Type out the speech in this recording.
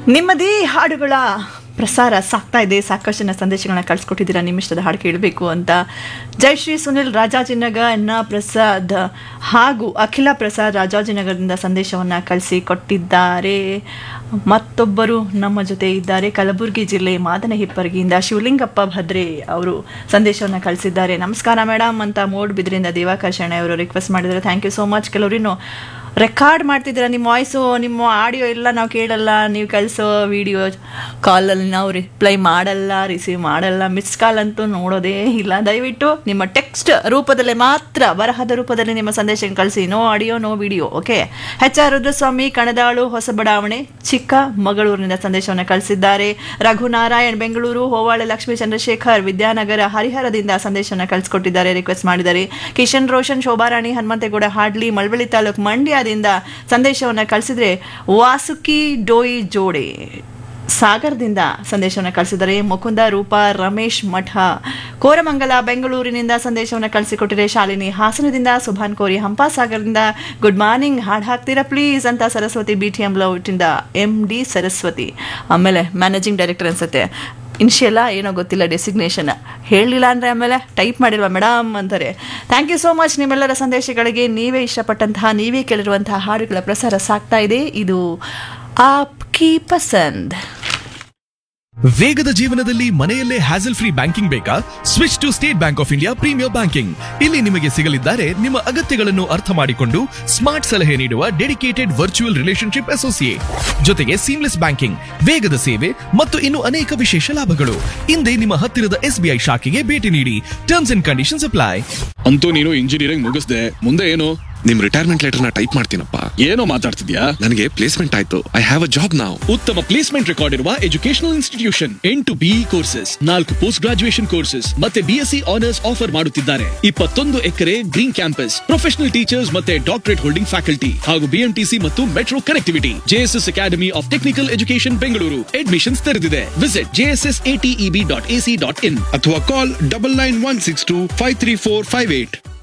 ನಿಮ್ಮದೇ ಹಾಡುಗಳ ಪ್ರಸಾರ ಸಾಕ್ತಾ ಇದೆ ಸಾಕಷ್ಟು ಜನ ಸಂದೇಶಗಳನ್ನ ಕಳಿಸ್ಕೊಟ್ಟಿದ್ದೀರಾ ನಿಮ್ಮ ಇಷ್ಟದ ಹಾಡು ಕೇಳಬೇಕು ಅಂತ ಜಯಶ್ರೀ ಸುನಿಲ್ ರಾಜಾಜಿನಗರ್ ಎನ್ನ ಪ್ರಸಾದ್ ಹಾಗೂ ಅಖಿಲ ಪ್ರಸಾದ್ ರಾಜಾಜಿನಗರದಿಂದ ಸಂದೇಶವನ್ನು ಕಳಿಸಿ ಕೊಟ್ಟಿದ್ದಾರೆ ಮತ್ತೊಬ್ಬರು ನಮ್ಮ ಜೊತೆ ಇದ್ದಾರೆ ಕಲಬುರಗಿ ಜಿಲ್ಲೆ ಮಾದನ ಹಿಪ್ಪರಗಿಯಿಂದ ಶಿವಲಿಂಗಪ್ಪ ಭದ್ರೆ ಅವರು ಸಂದೇಶವನ್ನು ಕಳಿಸಿದ್ದಾರೆ ನಮಸ್ಕಾರ ಮೇಡಮ್ ಅಂತ ಮೋಡ್ ಬಿದ್ರಿಂದ ದಿವಾಕರ್ ಶೆಣೆ ಅವರು ರಿಕ್ವೆಸ್ಟ್ ಮಾಡಿದ್ದಾರೆ ಥ್ಯಾಂಕ್ ಯು ಸೋ ಮಚ್ ಕೆಲವರಿನ್ನು ರೆಕಾರ್ಡ್ ಮಾಡ್ತಿದ್ದೀರಾ ನಿಮ್ಮ ವಾಯ್ಸು ನಿಮ್ಮ ಆಡಿಯೋ ಎಲ್ಲ ನಾವು ಕೇಳಲ್ಲ ನೀವು ಕಳಿಸೋ ವಿಡಿಯೋ ಕಾಲಲ್ಲಿ ನಾವು ರಿಪ್ಲೈ ಮಾಡಲ್ಲ ರಿಸೀವ್ ಮಾಡಲ್ಲ ಮಿಸ್ ಕಾಲ್ ಅಂತೂ ನೋಡೋದೇ ಇಲ್ಲ ದಯವಿಟ್ಟು ನಿಮ್ಮ ಟೆಕ್ಸ್ಟ್ ರೂಪದಲ್ಲಿ ಮಾತ್ರ ಬರಹದ ರೂಪದಲ್ಲಿ ನಿಮ್ಮ ಸಂದೇಶ ಕಳಿಸಿ no audio no video okay H R Rudraswamy Kanadalu ಹೊಸ ಬಡಾವಣೆ ಚಿಕ್ಕ ಮಗಳೂರಿನಿಂದ ಸಂದೇಶವನ್ನು ಕಳಿಸಿದ್ದಾರೆ ರಘುನಾರಾಯಣ್ ಬೆಂಗಳೂರು ಹೋವಾಳೆ ಲಕ್ಷ್ಮೀ ಚಂದ್ರಶೇಖರ್ ವಿದ್ಯಾನಗರ ಹರಿಹರದಿಂದ ಸಂದೇಶವನ್ನು ಕಳಿಸ್ಕೊಟ್ಟಿದ್ದಾರೆ ರಿಕ್ವೆಸ್ಟ್ ಮಾಡಿದ್ದಾರೆ ಕಿಶನ್ ರೋಷನ್ ಶೋಭಾರಾಣಿ ಹನುಮಂತೇಗೌಡ ಹಾಡ್ಲಿ ಮಳವಳ್ಳಿ ತಾಲೂಕು ಮಂಡ್ಯದಿಂದ ಸಂದೇಶವನ್ನು ಕಳಿಸಿದ್ರೆ ವಾಸುಕಿ ಡೋಯಿ ಜೋಡೆ ಸಾಗರದಿಂದ ಸಂದೇಶವನ್ನು ಕಳಿಸಿದ್ದಾರೆ ಮುಕುಂದ ರೂಪ ರಮೇಶ್ ಮಠ ಕೋರಮಂಗಲ ಬೆಂಗಳೂರಿನಿಂದ ಸಂದೇಶವನ್ನು ಕಳಿಸಿಕೊಟ್ಟಿದೆ ಶಾಲಿನಿ ಹಾಸನದಿಂದ ಸುಭಾನ್ ಕೋರಿ ಹಂಪಾಸಾಗರದಿಂದ ಗುಡ್ ಮಾರ್ನಿಂಗ್ ಹಾಡು ಹಾಕ್ತೀರಾ ಪ್ಲೀಸ್ ಅಂತ ಸರಸ್ವತಿ ಬಿ ಟಿ ಎಂ ಲೌಟಿಂದ ಎಂ ಡಿ ಸರಸ್ವತಿ ಆಮೇಲೆ ಮ್ಯಾನೇಜಿಂಗ್ ಡೈರೆಕ್ಟರ್ ಅನ್ಸುತ್ತೆ ಇನ್ಶಿಯಲ್ಲ ಏನೋ ಗೊತ್ತಿಲ್ಲ ಡೆಸಿಗ್ನೇಷನ್ ಹೇಳಲಿಲ್ಲ ಅಂದರೆ ಆಮೇಲೆ ಟೈಪ್ ಮಾಡಿಲ್ವಾ ಮೇಡಮ್ ಅಂತಾರೆ ಥ್ಯಾಂಕ್ ಯು ಸೋ ಮಚ್ ನಿಮ್ಮೆಲ್ಲರ ಸಂದೇಶಗಳಿಗೆ ನೀವೇ ಇಷ್ಟಪಟ್ಟಂತಹ ನೀವೇ ಕೇಳಿರುವಂತಹ ಹಾಡುಗಳ ಪ್ರಸಾರ ಸಾಗ್ತಾ ಇದೆ ಇದು ಆಪ್ಕಿ ಪಸಂದ್ ವೇಗದ ಜೀವನದಲ್ಲಿ ಮನೆಯಲ್ಲೇ ಹ್ಯಾಸಲ್ ಫ್ರೀ ಬ್ಯಾಂಕಿಂಗ್ ಬೇಕಾ switch to State Bank of India premier banking ಇಲ್ಲಿ ನಿಮಗೆ ಸಿಗಲಿದ್ದಾರೆ ನಿಮ್ಮ ಅಗತ್ಯಗಳನ್ನು ಅರ್ಥ ಮಾಡಿಕೊಂಡು ಸ್ಮಾರ್ಟ್ ಸಲಹೆ ನೀಡುವ ಡೆಡಿಕೇಟೆಡ್ ವರ್ಚುವಲ್ ರಿಲೇಶನ್ಶಿಪ್ ಅಸೋಸಿಯೇಟ್ ಜೊತೆಗೆ ಸೀಮ್ಲೆಸ್ ಬ್ಯಾಂಕಿಂಗ್ ವೇಗದ ಸೇವೆ ಮತ್ತು ಇನ್ನು ಅನೇಕ ವಿಶೇಷ ಲಾಭಗಳು ಹಿಂದೆ ನಿಮ್ಮ ಹತ್ತಿರದ ಎಸ್ಬಿಐ ಶಾಖೆಗೆ ಭೇಟಿ ನೀಡಿ ಟರ್ಮ್ಸ್ ಅಂಡ್ ಕಂಡೀಷನ್ಸ್ ಅಪ್ಲೈ ಅಂತೂ ನೀನು ಇಂಜಿನಿಯರಿಂಗ್ ಮುಗಿಸ್ದೆ ಮುಂದೆ ಏನು ನಿಮ್ ರಿಟೈರ್ಮೆಂಟ್ ಲೆಟರ್ ನ ಟೈಪ್ ಮಾಡ್ತೀನಪ್ಪ ಏನೋ ಮಾತಾಡ್ತಿದ್ಯಾ ನನಗೆ ಪ್ಲೇಸ್ಮೆಂಟ್ ಆಯ್ತು ಐ ಹ್ಯಾವ್ ಅ ಜಾಬ್ ನಾವು ಉತ್ತಮ ಪ್ಲೇಸ್ಮೆಂಟ್ ರೆಕಾರ್ಡ್ ಇರುವ ಎಜುಕೇಶನಲ್ ಇನ್ಸ್ಟಿಟ್ಯೂಷನ್ ಎಂಟು ಬಿಇ ಕೋರ್ಸಸ್ ನಾಲ್ಕು ಪೋಸ್ಟ್ ಗ್ರಾಜುಯೇಷನ್ ಕೋರ್ಸಸ್ ಮತ್ತೆ ಬಿಎಸ್ಸಿ ಆನರ್ಸ್ ಆಫರ್ ಮಾಡುತ್ತಿದ್ದಾರೆ ಇಪ್ಪತ್ತೊಂದು acre green campus professional teachers ಮತ್ತೆ ಡಾಕ್ಟರೇಟ್ ಹೋಲ್ಡಿಂಗ್ ಫ್ಯಾಕಲ್ಟಿ ಹಾಗೂ ಬಿಎಂಟಿಸಿ ಮತ್ತು metro connectivity JSS academy of technical education Bengaluru admissions ತೆರೆದಿದೆ visit JSS ATEB dot AC dot in ಅಥವಾ call double nine one six two five three four five eight